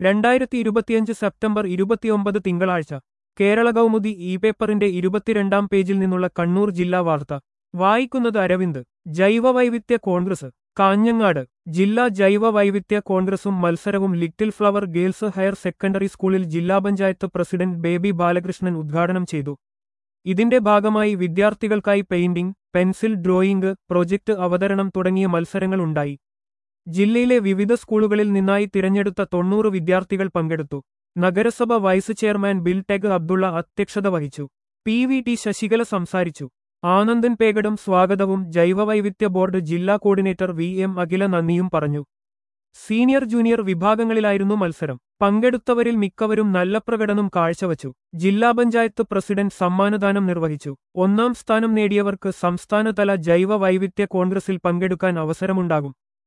രണ്ടായിരത്തി ഇരുപത്തിയഞ്ച് സെപ്റ്റംബർ ഇരുപത്തിയൊമ്പത് തിങ്കളാഴ്ച കേരള കൗമുദി ഇ പേപ്പറിന്റെ ഇരുപത്തിരണ്ടാം പേജിൽ നിന്നുള്ള കണ്ണൂർ ജില്ലാ വാർത്ത വായിക്കുന്നത് അരവിന്ദ് ജൈവവൈവിധ്യ കോൺഗ്രസ് കാഞ്ഞങ്ങാട് ജില്ലാ ജൈവ വൈവിധ്യ കോൺഗ്രസും മത്സരവും Little Flower Girls Higher Secondary സ്കൂളിൽ ജില്ലാ പഞ്ചായത്ത് പ്രസിഡന്റ് ബേബി ബാലകൃഷ്ണൻ ഉദ്ഘാടനം ചെയ്തു ഇതിന്റെ ഭാഗമായി വിദ്യാർത്ഥികൾക്കായി പെയിന്റിംഗ് പെൻസിൽ ഡ്രോയിംഗ് പ്രൊജക്ട് അവതരണം തുടങ്ങിയ മത്സരങ്ങൾ ഉണ്ടായി ജില്ലയിലെ വിവിധ സ്കൂളുകളിൽ നിന്നായി തിരഞ്ഞെടുത്ത തൊണ്ണൂറ് വിദ്യാർത്ഥികൾ പങ്കെടുത്തു നഗരസഭ വൈസ് ചെയർമാൻ ബിൽ ടെഗ് അബ്ദുള്ള അധ്യക്ഷത വഹിച്ചു പി വി ടി ശശികല സംസാരിച്ചു ആനന്ദൻ പേഗഡും സ്വാഗതവും ജൈവവൈവിധ്യ ബോർഡ് ജില്ലാ കോർഡിനേറ്റർ വി എം അഖില നന്ദിയും പറഞ്ഞു സീനിയർ ജൂനിയർ വിഭാഗങ്ങളിലായിരുന്നു മത്സരം പങ്കെടുത്തവരിൽ മിക്കവരും നല്ല പ്രകടനം കാഴ്ചവച്ചു ജില്ലാ പഞ്ചായത്ത് പ്രസിഡന്റ് സമ്മാനദാനം നിർവഹിച്ചു ഒന്നാം സ്ഥാനം നേടിയവർക്ക് സംസ്ഥാനതല ജൈവ വൈവിധ്യ കോൺഗ്രസിൽ പങ്കെടുക്കാൻ അവസരമുണ്ടാകും